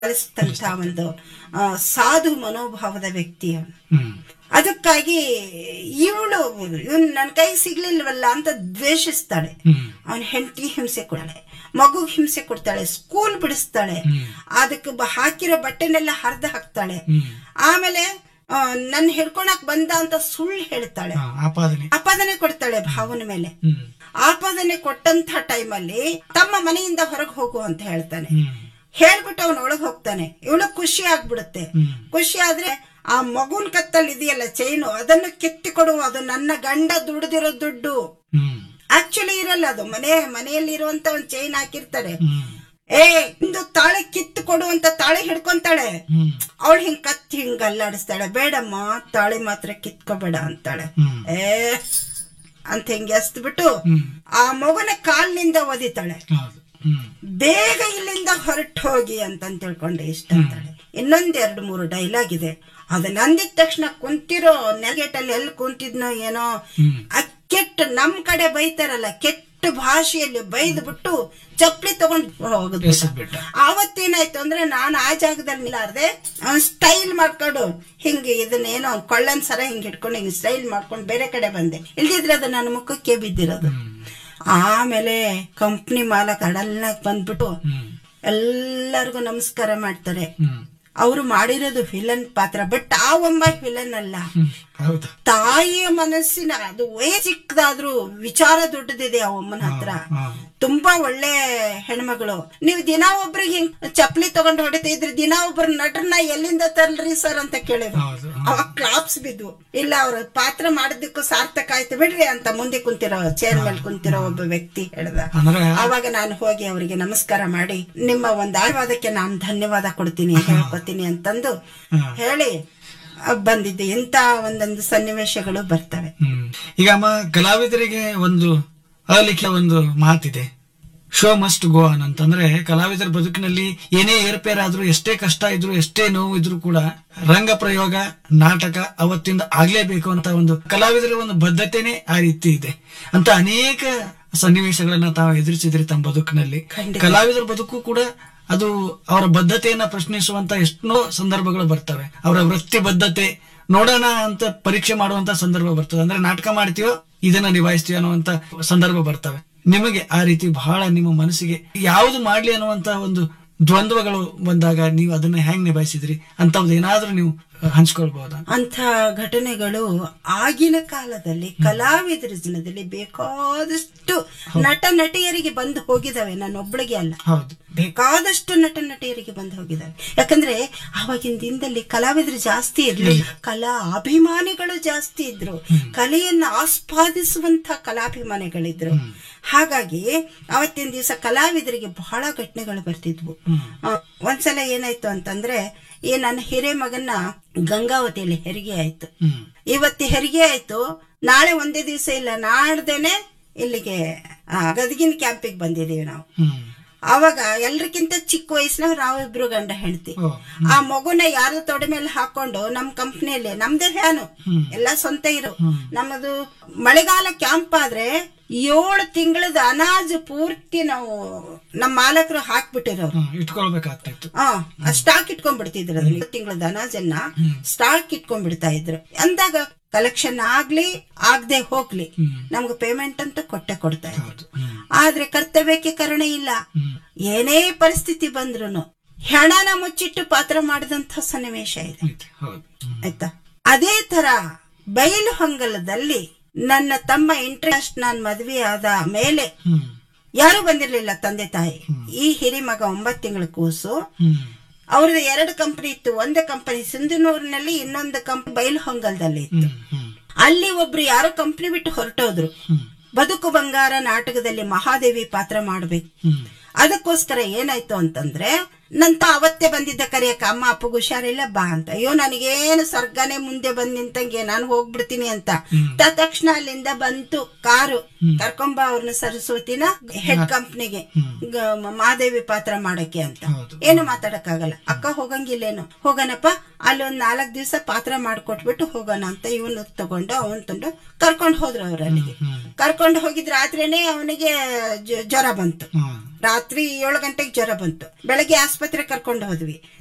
ಕಲಿಸಿದಂತ ಒಂದು ಆ, ಸಾಧು ಮನೋಭಾವದ ವ್ಯಕ್ತಿ ಅವನು ಹ್ಮ್ ಅದಕ್ಕಾಗಿ ಇವಳು ಇವನ್ ನನ್ನ ಕೈಗೆ ಸಿಗ್ಲಿಲ್ವಲ್ಲ ಅಂತ ದ್ವೇಷಿಸ್ತಾಳೆ ಹ್ಮ್ ಅವನ ಹೆಂಡತಿ ಹಿಂಸೆ ಕೊಡಾಳೆ ಮಗು ಹಿಂಸೆ ಕೊಡ್ತಾಳೆ ಸ್ಕೂಲ್ ಬಿಡಿಸ್ತಾಳೆ ಹ್ಮ್. ಅದಕ್ಕೆ ಬ- ಹಾಕಿರೋ ಬಟ್ಟೆನೆಲ್ಲ ಹರಿದು ಹಾಕ್ತಾಳೆ ಹ್ಮ್ ಆಮೇಲೆ ಆ, ನನ್ನ ಹಿಡ್ಕೊಳಕ್ ಬಂದ ಅಂತ ಸುಳ್ಳು ಹೇಳ್ತಾಳೆ ಹಾ, ಆಪಾದನೆ ಆಪಾದನೆ ಕೊಡ್ತಾಳೆ ಭಾವನ ಮೇಲೆ ಹ್ಮ್ ಆಪಾದನೆ ಕೊಟ್ಟಂತ ಟೈಮಲ್ಲಿ ತಮ್ಮ ಮನೆಯಿಂದ ಹೊರಗೆ ಹೋಗು ಅಂತ ಹೇಳ್ತಾನೆ ಹ್ಮ್ ಹೇಳ್ಬಿಟ್ಟು ಅವನು ಒಳಗ್ ಹೋಗ್ತಾನೆ ಇವಳು ಖುಷಿ ಆಗ್ಬಿಡುತ್ತೆ ಹ್ಮ್. ಖುಷಿ ಆದ್ರೆ ಆ ಮಗುನ್ ಕತ್ತಲ್ಲಿ ಇದೆಯಲ್ಲ ಚೈನು ಅದನ್ನು ಕಿತ್ತಿ ಕೊಡು ಅದು ನನ್ನ ಗಂಡ ದುಡ್ದಿರೋ ದುಡ್ಡು ಹ್ಮ್ ಆಕ್ಚುಲಿ ಇರಲ್ಲ ಅದು ಮನೆ ಮನೆಯಲ್ಲಿ ಇರುವಂತ ಒಂದ್ ಚೈನ್ ಹಾಕಿರ್ತಾರೆ ಹ್ಮ್ ಏ ಇಂದು ತಾಳೆ ಕಿತ್ತು ಕೊಡು ಅಂತ ತಾಳೆ ಹಿಡ್ಕೊಂತಾಳೆ ಹ್ಮ್ ಅವಳು ಹಿಂಗ್ ಕತ್ತಿ ಹಿಂಗ್ ಅಲ್ಲಾಡಿಸ್ತಾಳೆ ಬೇಡಮ್ಮ ತಾಳೆ ಮಾತ್ರ ಕಿತ್ಕೋಬೇಡ ಅಂತಾಳೆ ಹ್ಮ್. ಏ ಅಂತ ಹಿಂಗೆ ಎಸ್ದ್ಬಿಟ್ಟು ಹ್ಮ್. ಆ ಮಗುನ ಕಾಲ್ನಿಂದ ಒದಿತಾಳೆ ಹೌದು ಹ್ಮ್ ಬೇಗ ಇಲ್ಲಿಂದ ಹೊರಟು ಹೋಗಿ ಅಂತ ತಿಳ್ಕೊಂಡೆ ಇಷ್ಟ ಅಂತಾಳೆ ಇನ್ನೊಂದ್ ಎರಡು ಮೂರು ಡೈಲಾಗ್ ಇದೆ ಅದನ್ನ ಅಂದಿದ ತಕ್ಷಣ ಕುಂತಿರೋ ನೆಗೆಟಲ್ಲಿ ಎಲ್ಲಿ ಕುಂತಿದ್ನೋ ಏನೋ ಹ್ಮ್. ಆ ಕೆಟ್ಟ ನಮ್ ಕಡೆ ಬೈತಾರಲ್ಲ ಕೆಟ್ಟ ಭಾಷೆಯಲ್ಲಿ ಬೈದು ಬಿಟ್ಟು ಚಪ್ಪಲಿ ತಗೊಂಡ್ ಹೋಗುದು ಎಸೆದ್ಬಿಟ್ಟ. ಆವತ್ತೇನಾಯ್ತು ಅಂದ್ರೆ ನಾನು ಆ ಜಾಗದಲ್ಲಿ ನಿಲ್ಲಾರ್ದೆ ಸ್ಟೈಲ್ ಮಾಡ್ಕೊಂಡು ಹಿಂಗೆ ಇದನ್ನೇನೋ ಕೊಳ್ಳನ್ ಸರ ಹಿಂಗ್ ಹಿಡ್ಕೊಂಡು ಹಿಂಗ್ ಸ್ಟೈಲ್ ಮಾಡ್ಕೊಂಡು ಬೇರೆ ಕಡೆ ಬಂದೆ ಇಲ್ದಿದ್ರೆ ಅದು ನನ್ನ ಮುಖಕ್ಕೆ ಬಿದ್ದಿರೋದು ಆಮೇಲೆ ಕಂಪ್ನಿ ಮಾಲಕ್ ಅಡಲ್ನಾಗ ಬಂದ್ಬಿಟ್ಟು ಹ್ಮ್ ಎಲ್ಲರಿಗೂ ನಮಸ್ಕಾರ ಮಾಡ್ತಾರೆ ಹ್ಮ್ ಅವರು ಮಾಡಿರೋದು ವಿಲನ್ ಪಾತ್ರ ಬಟ್ ಆ ಒಮ್ಮ ವಿಲನ್ ಅಲ್ಲ ಹ್ಮ್ ಹೌದು ತಾಯಿಯ ಮನಸ್ಸಿನ ಅದು ವಯ ಚಿಕ್ಕದಾದ್ರೂ ವಿಚಾರ ದೊಡ್ಡದಿದೆ ಆ ಅಮ್ಮನ ಹತ್ರ ಹಾ. ತುಂಬಾ ಒಳ್ಳೆ ಹೆಣ್ಮಗಳು ನೀವು ದಿನ ಒಬ್ರಿಗೆ ಹಿಂಗ್ ಚಪ್ಪಲಿ ತಗೊಂಡು ಹೊಡಿತಾ ಇದ್ರಿ ದಿನ ಒಬ್ರ ನಟರನ್ನ ಎಲ್ಲಿಂದ ತರ್ಲ್ರಿ ಸರ್ ಅಂತ ಕೇಳಿದ್ರು ಹೌದು ಅವಾಗ ಕ್ಲಾಪ್ಸ್ ಬಿದ್ವು ಇಲ್ಲ ಅವ್ರ ಪಾತ್ರ ಮಾಡಿದ್ದಕ್ಕೂ ಸಾರ್ಥಕ ಆಯ್ತು ಬಿಡ್ರಿ ಅಂತ ಮುಂದೆ ಕುಂತಿರೋ ಚೇರ್ ಮೇಲೆ ಕುಂತಿರೋ ಒಬ್ಬ ವ್ಯಕ್ತಿ ಹೇಳ್ದ ಅಂದ್ರೆ ಆವಾಗ ನಾನು ಹೋಗಿ ಅವರಿಗೆ ನಮಸ್ಕಾರ ಮಾಡಿ ನಿಮ್ಮ ಒಂದು ಆಶೀರ್ವಾದಕ್ಕೆ ನಾನು ಧನ್ಯವಾದ ಕೊಡ್ತೀನಿ ಹೇಳ್ಕೊತೀನಿ ಅಂತಂದು ಹಾ. ಹೇಳಿ ಆ, ಬಂದಿದ್ದೆ ಇಂತ ಒಂದೊಂದು ಸನ್ನಿವೇಶಗಳು ಬರ್ತವೆ ಹ್ಮ್ ಈಗ ಅಮ್ಮ ಕಲಾವಿದರಿಗೆ ಒಂದು ಅಲಿಖಿತ ಒಂದು ಮಾತಿದೆ ಶೋ ಮಸ್ಟ್ ಗೋ ಆನ್ ಅಂತಂದ್ರೆ ಕಲಾವಿದರ ಬದುಕಿನಲ್ಲಿ ಏನೇ ಏರ್ಪೇರಾದ್ರೂ ಎಷ್ಟೇ ಕಷ್ಟ ಇದ್ರು ಎಷ್ಟೇ ನೋವು ಇದ್ರೂ ಕೂಡ ರಂಗ ಪ್ರಯೋಗ ನಾಟಕ ಅವತ್ತಿಂದ ಆಗ್ಲೇಬೇಕು ಅಂತ ಒಂದು ಕಲಾವಿದರ ಒಂದು ಬದ್ಧತೆನೆ ಆ ರೀತಿ ಇದೆ ಅಂತ ಅನೇಕ ಸನ್ನಿವೇಶಗಳನ್ನ ತಾವು ಎದುರಿಸಿದ್ರಿ ತಮ್ಮ ಬದುಕಿನಲ್ಲಿ ಖಂಡಿತ. ಕಲಾವಿದರ ಬದುಕು ಕೂಡ ಅದು ಅವರ ಬದ್ಧತೆಯನ್ನ ಪ್ರಶ್ನಿಸುವಂತ ಎಷ್ಟೋ ಸಂದರ್ಭಗಳು ಬರ್ತವೆ ಅವರ ವೃತ್ತಿ ಬದ್ಧತೆ ನೋಡೋಣ ಅಂತ ಪರೀಕ್ಷೆ ಮಾಡುವಂತ ಸಂದರ್ಭ ಬರ್ತದೆ ಅಂದ್ರೆ ನಾಟಕ ಮಾಡ್ತೀವೋ ಇದನ್ನ ನಿಭಾಯಿಸ್ತೀವಿ ಅನ್ನುವಂತ ಸಂದರ್ಭ ಬರ್ತವೆ ನಿಮಗೆ ಆ ರೀತಿ ಬಹಳ ನಿಮ್ಮ ಮನಸ್ಸಿಗೆ ಯಾವುದು ಮಾಡ್ಲಿ ಅನ್ನುವಂತ ಒಂದು ದ್ವಂದ್ವಗಳು ಬಂದಾಗ ನೀವು ಅದನ್ನ ಹೆಂಗ್ ನಿಭಾಯಿಸಿದ್ರಿ ಅಂತವ್ದು ಏನಾದ್ರೂ ನೀವು ಹಂಚ್ಕೊಳ್ಬಹುದಾ ಅಂಥ ಘಟನೆಗಳು ಆಗಿನ ಕಾಲದಲ್ಲಿ ಕಲಾವಿದರ ಜನದಲ್ಲಿ ಬೇಕಾದಷ್ಟು ನಟ ನಟಿಯರಿಗೆ ಬಂದು ಹೋಗಿದಾವೆ ನಾನೊಬ್ಳಿಗೆ ಅಲ್ಲ ಹೌದು ಬೇಕಾದಷ್ಟು ನಟ ನಟಿಯರಿಗೆ ಬಂದು ಹೋಗಿದ್ದಾರೆ ಯಾಕಂದ್ರೆ ಆವಾಗಿನ ದಿನದಲ್ಲಿ ಕಲಾವಿದರು ಜಾಸ್ತಿ ಇರ್ಲಿಲ್ಲ ಕಲಾ ಅಭಿಮಾನಿಗಳು ಜಾಸ್ತಿ ಇದ್ರು ಕಲೆಯನ್ನ ಆಸ್ವಾದಿಸುವಂತ ಕಲಾಭಿಮಾನಿಗಳಿದ್ರು ಹಾಗಾಗಿ ಅವತ್ತಿನ ದಿವಸ ಕಲಾವಿದರಿಗೆ ಬಹಳ ಘಟನೆಗಳು ಬರ್ತಿದ್ವು ಆ, ಒಂದ್ಸಲ ಏನಾಯ್ತು ಅಂತಂದ್ರೆ ಈ ನನ್ನ ಹಿರೇ ಮಗನ ಗಂಗಾವತಿಯಲ್ಲಿ ಹೆರಿಗೆ ಆಯ್ತು ಹ್ಮ್ ಇವತ್ತು ಹೆರಿಗೆ ಆಯ್ತು ನಾಳೆ ಒಂದೇ ದಿವಸ ಇಲ್ಲ ನಾಡ್ದೇನೆ ಇಲ್ಲಿಗೆ ಆ, ಗದಗಿನ ಕ್ಯಾಂಪಿಗೆ ಬಂದಿದೀವಿ ನಾವು ಹ್ಮ್ ಅವಾಗ ಎಲ್ರಿಗಿಂತ ಚಿಕ್ಕ ವಯಸ್ಸಿನವ್ರು ನಾವಿಬ್ರು ಗಂಡ ಹೆಂಡತಿ ಓ, ಆ ಮಗುನ ಯಾರು ತೊಡೆ ಮೇಲೆ ಹಾಕೊಂಡು ನಮ್ ಕಂಪ್ನಿಯಲ್ಲಿ ನಮ್ದೇ ಫ್ಯಾನು ಎಲ್ಲ ಸ್ವಂತ ಇರು ನಮ್ಮದು ಮಳೆಗಾಲ ಕ್ಯಾಂಪ್ ಆದ್ರೆ ಏಳು ತಿಂಗಳದ ಅನಾಜು ಪೂರ್ತಿ ನಾವು ನಮ್ಮ ಮಾಲಕರು ಹಾಕ್ಬಿಟ್ಟಿರೋರು ಹ್ಮ್, ಇಟ್ಕೊಳ್ಬೇಕಾಗ್ತಾ ಇತ್ತು ಆ ಸ್ಟಾಕ್ ಇಟ್ಕೊಂಡ್ಬಿಡ್ತಿದ್ರು ಅದನ್ನ ತಿಂಗಳದ ಅನಾಜನ್ನ ಸ್ಟಾಕ್ ಇಟ್ಕೊಂಡ್ಬಿಡ್ತಾ ಇದ್ರು ಅಂದಾಗ ಕಲೆಕ್ಷನ್ ಆಗ್ಲಿ ಆಗದೆ ಹೋಗ್ಲಿ ನಮ್ಗೆ ಪೇಮೆಂಟ್ ಅಂತೂ ಕೊಟ್ಟೆ ಕೊಡ್ತಾ ಇದ್ರು ಹೌದು ಹ್ಮ್ ಆದ್ರೆ ಕರ್ತವ್ಯಕ್ಕೆ ಕರುಣೆ ಇಲ್ಲ ಏನೇ ಪರಿಸ್ಥಿತಿ ಬಂದ್ರು ಹೆಣನ ಮುಚ್ಚಿಟ್ಟು ಪಾತ್ರ ಮಾಡಿದಂತ ಸನ್ನಿವೇಶ ಇದೆ ಐತೆ, ಹೌದು ಹ್ಮ್ ಆಯ್ತಾ ಅದೇ ತರ ಬಯಲು ಹೊಂಗಲದಲ್ಲಿ ನನ್ನ ತಮ್ಮ ಇಂಟ್ರೆಸ್ಟ್ ನಾನ್ ಮದ್ವೆ ಆದ ಮೇಲೆ ಹ್ಮ್ ಯಾರು ಬಂದಿರ್ಲಿಲ್ಲ ತಂದೆ ತಾಯಿ ಈ ಹಿರಿ ಮಗ ಒಂಬತ್ತು ತಿಂಗಳ ಕೂಸು ಹ್ಮ್ ಅವ್ರದ್ದು ಎರಡು ಕಂಪನಿ ಇತ್ತು ಒಂದು ಕಂಪನಿ ಸಿಂಧುನೂರಿನಲ್ಲಿ ಇನ್ನೊಂದು ಕಂಪನಿ ಬಯಲು ಹೊಂಗಲದಲ್ಲಿ ಇತ್ತು ಹ್ಮ್ ಹ್ಮ್ ಅಲ್ಲಿ ಒಬ್ರು ಯಾರೋ ಕಂಪನಿ ಬಿಟ್ಟು ಹೊರಟೋದ್ರು ಹ್ಮ್ ಬದುಕು ಬಂಗಾರ ನಾಟಕದಲ್ಲಿ ಮಹಾದೇವಿ ಪಾತ್ರ ಮಾಡ್ಬೇಕು ಹ್ಮ್ ಅದಕ್ಕೋಸ್ಕರ ಏನಾಯ್ತು ಅಂತಂದ್ರೆ ನಂತ ಅವತ್ತೇ ಬಂದಿದ್ದ ಕರೆಯಕ್ಕ ಅಮ್ಮ ಅಪ್ಪಗೆ ಹುಷಾರಿಲ್ಲ ಬಾ ಅಂತ ಅಯ್ಯೋ ನನಗೇನು ಸರ್ಗನೆ ಮುಂದೆ ಬಂದ್ ನಿಂತಂಗೆ ನಾನು ಹೋಗ್ಬಿಡ್ತೀನಿ ಅಂತ ತ- ತಕ್ಷಣ ಅಲ್ಲಿಂದ ಬಂತು ಕಾರು ಕರ್ಕೊಂಬ ಅವ್ರನ್ನ ಸರಸ್ವತಿನ ಹೆಡ್ ಕಂಪ್ನಿಗೆ ಮಹಾದೇವಿ ಪಾತ್ರ ಮಾಡಕ್ಕೆ ಅಂತ ಹೌದು. ಏನು ಮಾತಾಡಕ್ಕಾಗಲ್ಲ ಅಕ್ಕ ಹೋಗಂಗಿಲ್ಲೇನು ಹೋಗೋಣಪ್ಪ ಅಲ್ಲಿ ಒಂದ್ ನಾಲ್ಕ್ ದಿವಸ ಪಾತ್ರ ಮಾಡ್ಕೊಟ್ಬಿಟ್ಟು ಹೋಗೋಣ ಅಂತ ಇವನು ತಗೊಂಡು ಅವನ್ ತಂದು ಕರ್ಕೊಂಡು ಹೋದ್ರು ಅವ್ರು ಅಲ್ಲಿಗೆ ಕರ್ಕೊಂಡು ಹೋಗಿದ್ ರಾತ್ರಿನೇ ಅವನಿಗೆ ಜ್ವರ ಬಂತು ಹ್ಮ್ ರಾತ್ರಿ ಏಳು ಗಂಟೆಗೆ ಜ್ವರ ಬಂತು ಬೆಳಗ್ಗೆ ಆಸ್ಪತ್ರೆ ಆಸ್ಪತ್ರೆ ಕರ್ಕೊಂಡು ಹೋದ್ವಿ